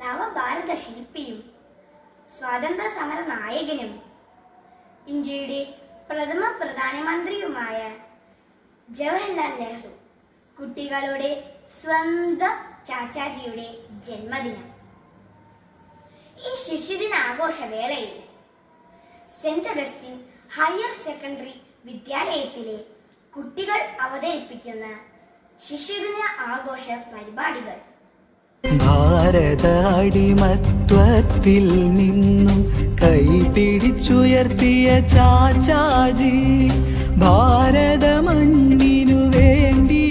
നവഭാരത ശില്പിയും സ്വാതന്ത്ര്യ സമര നായകനും ഇന്ത്യയുടെ പ്രഥമ പ്രധാനമന്ത്രിയുമായ ജവഹർലാൽ നെഹ്റു കുട്ടികളുടെ സ്വന്തം ചാച്ചാജിയുടെ ജന്മദിനം ഈ ശിശുദിന ആഘോഷവേളയിൽ സെന്റ് അഗസ്റ്റിൻ ഹയർ സെക്കൻഡറി വിദ്യാലയത്തിലെ കുട്ടികൾ അവതരിപ്പിക്കുന്ന ശിശുദിന ആഘോഷ പരിപാടികൾ ഭാരത അടിമത്വത്തിൽ നിന്നും കൈപിടിച്ചുയർത്തിയ ചാച്ചാജി ഭാരത മണ്ണിനു വേണ്ടി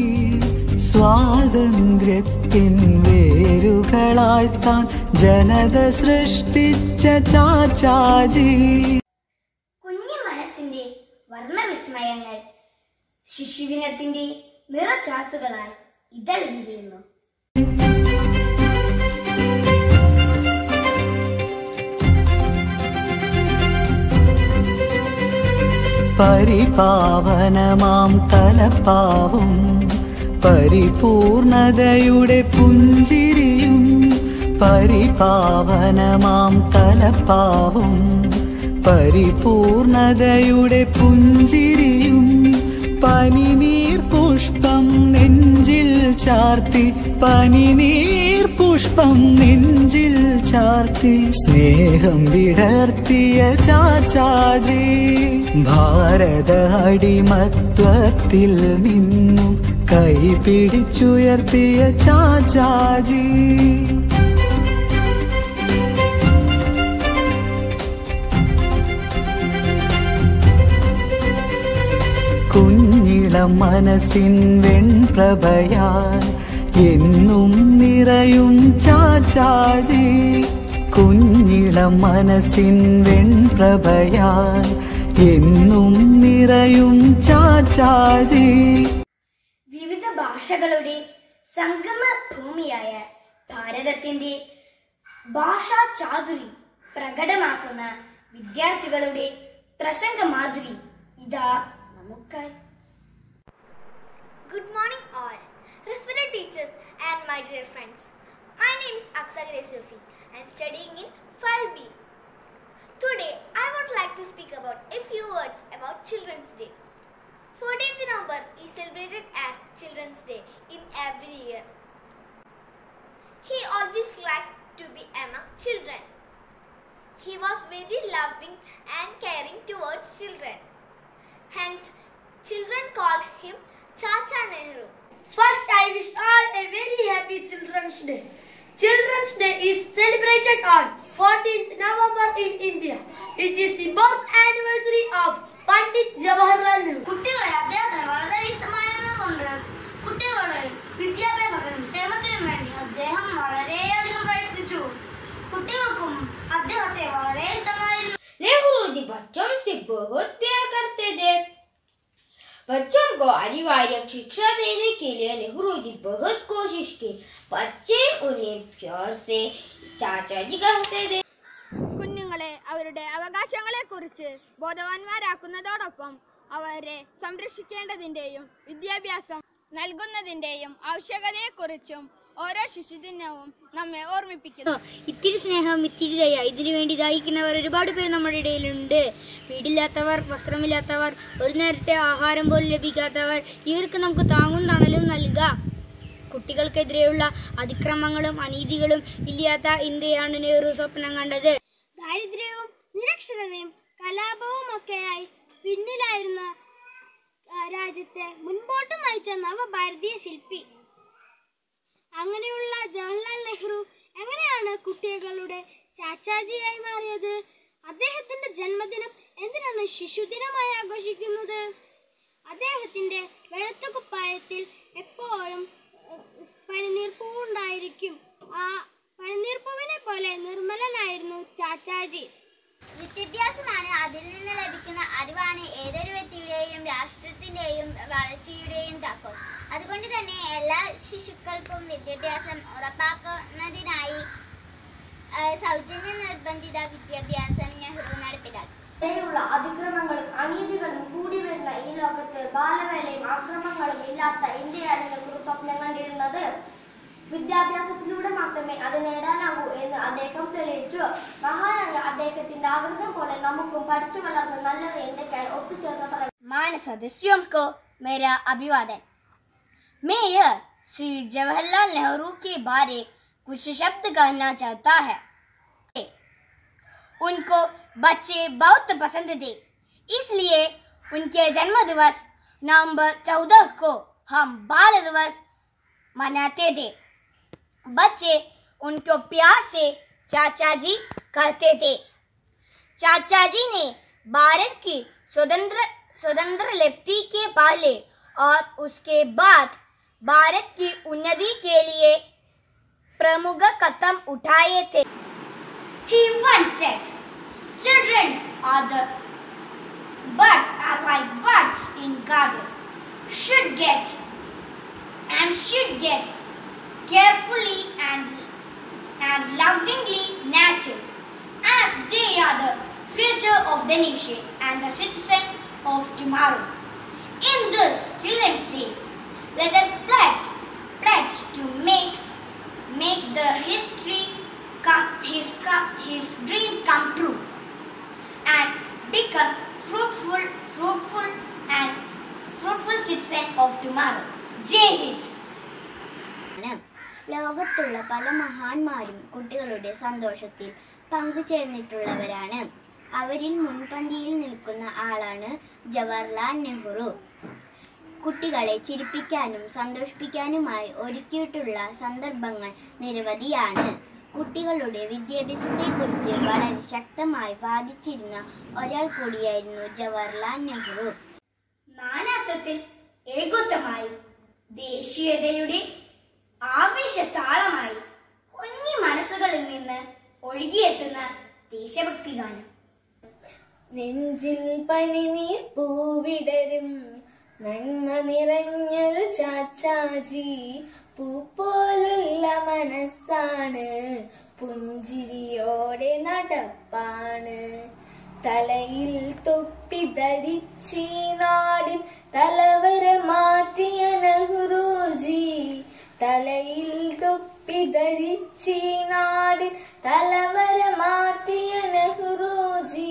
സ്വാതന്ത്ര്യത്തിൻ വേരുകളാഴ്ത്താൻ ജനത സൃഷ്ടിച്ച ചാച്ചാജി കുഞ്ഞു മനസ്സിന്റെ വർണ്ണവിസ്മയങ്ങൾ ശിശുദിനത്തിന്റെ നിറച്ചാത്തുകളായി ഇതൾ വിരിയുന്നു പരിപാവനമാം തലപ്പാവും പരിപൂർണതയുടെ പുഞ്ചിരിയും പരിപാവനമാം തലപ്പാവും പരിപൂർണതയുടെ പുഞ്ചിരിയും പനിനീർ പുഷ്പം നെഞ്ചിൽ ചാർത്തി പനിനീർ പുഷ്പം നെഞ്ചിൽ ചാർത്തി സ്നേഹം വിടർത്തിയ ചാച്ചാജി ഭാരത അടിമത്വത്തിൽ നിന്നും കൈപിടിച്ചുയർത്തിയ ചാച്ചാജി കുഞ്ഞിളം മനസ്സിൻ വെൺപ്രഭയാൽ എന്നും നിറയും ചാച്ചാജി കുഞ്ഞിളം മനസ്സിൻ വെൺപ്രഭയാൽ എന്നും നിറയും ചാച്ചാജി വിവിധ ഭാഷകളുടെ സംഗമ ഭൂമിയായ ഭാരതത്തിന്റെ ഭാഷാ ചാതുരി പ്രകടമാക്കുന്ന വിദ്യാർത്ഥികളുടെ പ്രസംഗ മാധുരി ഇതാ നമുക്കായി Good morning, all. Respected teachers and my dear friends. My name is Aksa Grace Jofi. I am studying in 5B. Today, I would like to speak about a few words about Children's Day. 14th November is celebrated as Children's Day in every year. He always liked to be among children. He was very loving and caring towards children. Hence, children called him Chacha Nehru. First, I wish all a very happy Children's Day. Children's Day is celebrated on 14th November in India. It is the birth anniversary of Pandit Jawaharlal Nehru. കുട്ടികളെ അദ്ദേഹത്തിന് വളരെ ഇഷ്ടമായതുകൊണ്ട് കുട്ടികളുടെ വിദ്യാഭ്യാസത്തിനും ക്ഷേമത്തിനും വേണ്ടി അദ്ദേഹം വളരെയധികം പ്രയത്നിച്ചു കുട്ടികൾക്കും അദ്ദേഹത്തെ വളരെ ഇഷ്ടമായിരുന്നു नेहरू जी बच्चों से बहुत प्यार करते थे बच्चों को अनिवार्य शिक्षा देने के लिए नेहरू जी बहुत कोशिश की बच्चे उन्हें प्यार से चाचा जी कहते थे കുഞ്ഞുങ്ങളെ അവരുടെ അവകാശങ്ങളെക്കുറിച്ച് ബോധവാന്മാരാക്കുന്നതോടൊപ്പം അവരെ സംരക്ഷിക്കേണ്ടതിൻ്റെയും വിദ്യാഭ്യാസം നൽകുന്നതിൻ്റെയും ആവശ്യകതയെക്കുറിച്ചും ഓരോ ശിശുദിനവും നമ്മെ ഓർമ്മിപ്പിക്കുന്നു ഇത്തിരി സ്നേഹം ഇത്തിരി ദയ ഇതിനു വേണ്ടി ദാഹിക്കുന്നവർ ഒരുപാട് പേര് നമ്മുടെ ഇടയിലുണ്ട് വീടില്ലാത്തവർ വസ്ത്രമില്ലാത്തവർ ഒരു നേരത്തെ ആഹാരം പോലും ലഭിക്കാത്തവർ ഇവർക്ക് നമുക്ക് താങ്ങും തണലും നൽകാം കുട്ടികൾക്കെതിരെയുള്ള അതിക്രമങ്ങളും അനീതികളും ഇല്ലാത്ത ഇന്ത്യയാണ് നെഹ്റു സ്വപ്നം കണ്ടത് ദാരിദ്ര്യവും നിരക്ഷരതയും കലാപവും ഒക്കെയായി പിന്നിലായിരുന്ന ആ, രാജ്യത്തെ മുൻപോട്ട് നയിച്ച നവഭാരതീയ ശില്പി അങ്ങനെയുള്ള ജവഹർലാൽ നെഹ്റു എങ്ങനെയാണ് കുട്ടികളുടെ ചാച്ചാജിയായി മാറിയത് അദ്ദേഹത്തിന്റെ ജന്മദിനം എന്തിനാണ് ശിശുദിനമായി ആഘോഷിക്കുന്നത് അദ്ദേഹത്തിന്റെ വെളുത്ത കുപ്പായത്തിൽ എപ്പോഴും ഏഹ്, പനിനീർപ്പൂവുണ്ടായിരിക്കും ആ പനിനീർപ്പൂവിനെ പോലെ നിർമ്മലനായിരുന്നു ചാച്ചാജി വിദ്യാഭ്യാസമാണ് അതിൽ നിന്ന് ലഭിക്കുന്ന അറിവാണ് ഏതൊരു വ്യക്തിയുടെയും രാഷ്ട്രത്തിന്റെയും വളർച്ചയുടെയും താക്കോൽ അതുകൊണ്ട് തന്നെ എല്ലാ ശിശുക്കൾക്കും വിദ്യാഭ്യാസം ഉറപ്പാക്കുന്നതിനായി ആ, സൗജന്യ നിർബന്ധിത വിദ്യാഭ്യാസം നെഹ്റു നടപ്പിലാക്കി ഇടയിലുള്ള അതിക്രമങ്ങളും അനീതികളും കൂടി വരുന്ന ഈ ലോകത്ത് ബാലവേലയും ആക്രമങ്ങളും ഇല്ലാത്ത ഇന്ത്യയാണ് നെഹ്റു സ്വപ്നം കണ്ടിരുന്നത് വിദ്യാഭ്യാസത്തിലൂടെ മാത്രമേ അത് നേടാനാകൂ എന്ന് അദ്ദേഹം തെളിയിച്ചു മഹാനായ അദ്ദേഹത്തിന്റെ ആഗ്രഹം പോലെ നമുക്കും പഠിച്ചു വളർന്ന നല്ലൊരു എന്തൊക്കെയായി ഒത്തുചേർന്ന് പറയാം मान सदस्यों को मेरा अभिवादन मैं यह श्री जवाहरलाल नेहरू के बारे कुछ शब्द कहना चाहता है उनको बच्चे बहुत पसंद थे इसलिए उनके जन्म दिवस नवंबर चौदह को हम बाल दिवस मनाते थे बच्चे उनको प्यार से चाचा जी कहते थे चाचा जी ने भारत की स्वतंत्र स्वतंत्र लब्धि के पहले और उसके बाद भारत की उन्नति के लिए प्रमुख कदम उठाए थे He once said, "Children are the but are like birds in garden, should get and should get carefully and and lovingly nurtured, as they are the future of the nation and the citizen of tomorrow. In this Children's Day, let us pledge, pledge to make make the history come, his co- his dream come true and become fruitful, fruitful and fruitful citizen of tomorrow. Jai Hind. ലോകത്തുള്ള പല മഹാന്മാരും കുട്ടികളുടെ സന്തോഷത്തിൽ പങ്കുചേർന്നിട്ടുള്ളവരാണ് അവരിൽ മുൻപന്തിയിൽ നിൽക്കുന്ന ആളാണ് ജവഹർലാൽ നെഹ്റു കുട്ടികളെ ചിരിപ്പിക്കാനും സന്തോഷിപ്പിക്കാനുമായി ഒരുക്കിയിട്ടുള്ള സന്ദർഭങ്ങൾ നിരവധിയാണ് കുട്ടികളുടെ വിദ്യാഭ്യാസത്തെക്കുറിച്ച് വളരെ ശക്തമായി വാദിച്ചിരുന്ന ഒരാൾ കൂടിയായിരുന്നു ജവഹർലാൽ നെഹ്റു നാനാത്വത്തിൽ ഏകത്വമായി ദേശീയതയുടെ ആവേശതാളമായി കുഞ്ഞി മനസ്സുകളിൽ നിന്ന് ഒഴുകിയെത്തുന്ന ദേശഭക്തി ഗാനം നെഞ്ചിൽ പനിനീർ പൂവിടരും നന്മ നിറഞ്ഞൊരു ചാച്ചാജി പൂ പോലുള്ള മനസ്സാണ് പുഞ്ചിരിയോടെ നടപ്പാണ് തലയിൽ തൊപ്പി ധരിച്ചീ നാടിൻ തലവര മാറ്റിയ നെഹ്റുജി തലയിൽ തൊപ്പി ധരിച്ചീ നാടിൻ തലവര മാറ്റിയ നെഹ്റുജി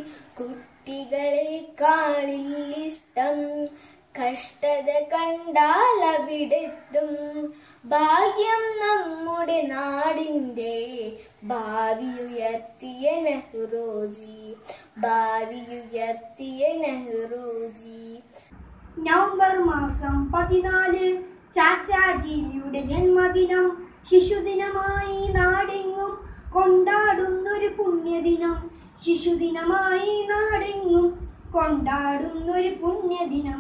കുട്ടികളെക്കാളിൽ ഇഷ്ടം കഷ്ടത കണ്ടാൽ അവിടെത്തും ഭാഗ്യം നമ്മുടെ നാടിൻ്റെ ഭാവി ഉയർത്തിയ നെഹ്റുജി ഭാവി ഉയർത്തിയ നെഹ്റുജി നവംബർ മാസം പതിനാല് ചാച്ചാജിയുടെ ജന്മദിനം ശിശുദിനമായി നാടെങ്ങും കൊണ്ടാടുന്നൊരു പുണ്യദിനം ശിശുദിനമായി നാടെങ്ങും കൊണ്ടാടുന്നൊരു പുണ്യദിനം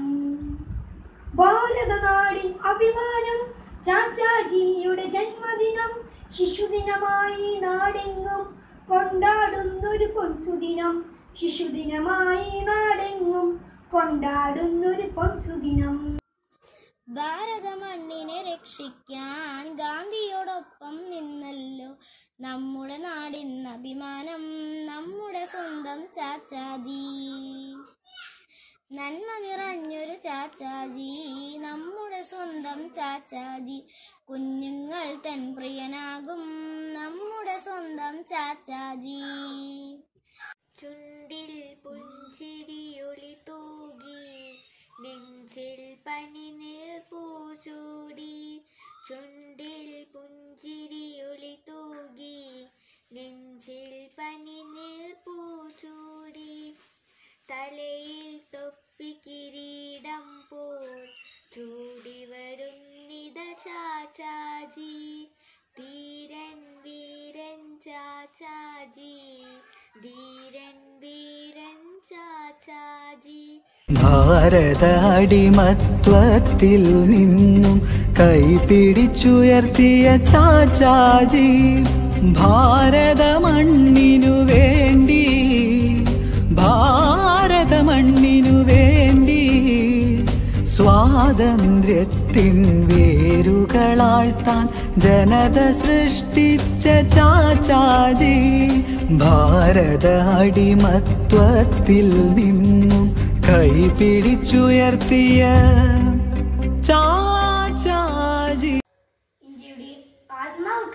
ഭാരതനാടിൻ അഭിമാനം ചാച്ചാജിയുടെ ജന്മദിനം ശിശുദിനമായി നാടെങ്ങും കൊണ്ടാടുന്നൊരു പൊൻസുദിനം ശിശുദിനമായി നാടെങ്ങും കൊണ്ടാടുന്നൊരു പൊൻസുദിനം ഭാരത മണ്ണിനെ രക്ഷിക്കാൻ ഗാന്ധിയോടൊപ്പം നിന്നല്ലോ നമ്മുടെ നാടിന് അഭിമാനം നമ്മുടെ സ്വന്തം ചാച്ചാജി നന്മ നിറഞ്ഞൊരു ചാച്ചാജി നമ്മുടെ സ്വന്തം ചാച്ചാജി കുഞ്ഞുങ്ങൾ തൻ പ്രിയനാകും നമ്മുടെ സ്വന്തം ചാച്ചാജി ചുണ്ടിൽ പുഞ്ചിരിയൊളി തൂകി നെഞ്ചിൽ പനിനീർ പൂച്ചൂടി ചുണ്ടിൽ പുഞ്ചിരിയൊളി തൂകി നെഞ്ചിൽ പനിനീർ പൂച്ചൂടി തലയിൽ തൊപ്പി കിരീടം പോൽ ചൂടി വരുന്നിത ചാച്ചാജി ധീരൻ വീരൻ ചാച്ചാജി ധീരൻ വീരൻ ചാച്ചാജി ഭാരത അടിമത്വത്തിൽ നിന്നും കൈപിടിച്ചുയർത്തിയ ചാച്ചാജി ഭാരത മണ്ണിനു വേണ്ടി ഭാരത മണ്ണിനു വേണ്ടി സ്വാതന്ത്ര്യത്തിൻ വേരുകളാഴ്ത്താൻ ജനത സൃഷ്ടിച്ച ചാച്ചാജി ഭാരത അടിമത്വത്തിൽ നിന്നും കൈപിടിച്ചുയർത്തിയ ചാച്ചാജി ഇന്ത്യയുടെ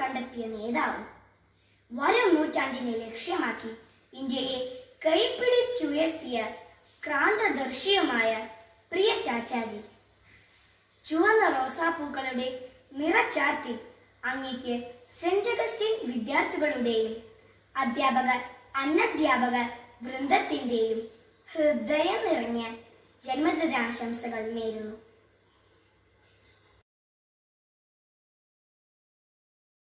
കണ്ടെത്തിയ നേതാവും വരും നൂറ്റാണ്ടിനെ ലക്ഷ്യമാക്കി ഇന്ത്യയെ കൈപ്പിടിച്ചുയർത്തിയ ക്രാന്തദർശിയുമായ പ്രിയ ചാച്ചാജി ചുവന്ന റോസാപ്പൂക്കളുടെ നിറച്ചാർത്തിൽ അങ്ങേക്ക് സെന്റ് അഗസ്റ്റിൻ വിദ്യാർത്ഥികളുടെയും അധ്യാപക അനധ്യാപക വൃന്ദത്തിന്റെയും ഹൃദയം നിറഞ്ഞ ജന്മദിനാശംസകൾ നേരുന്നു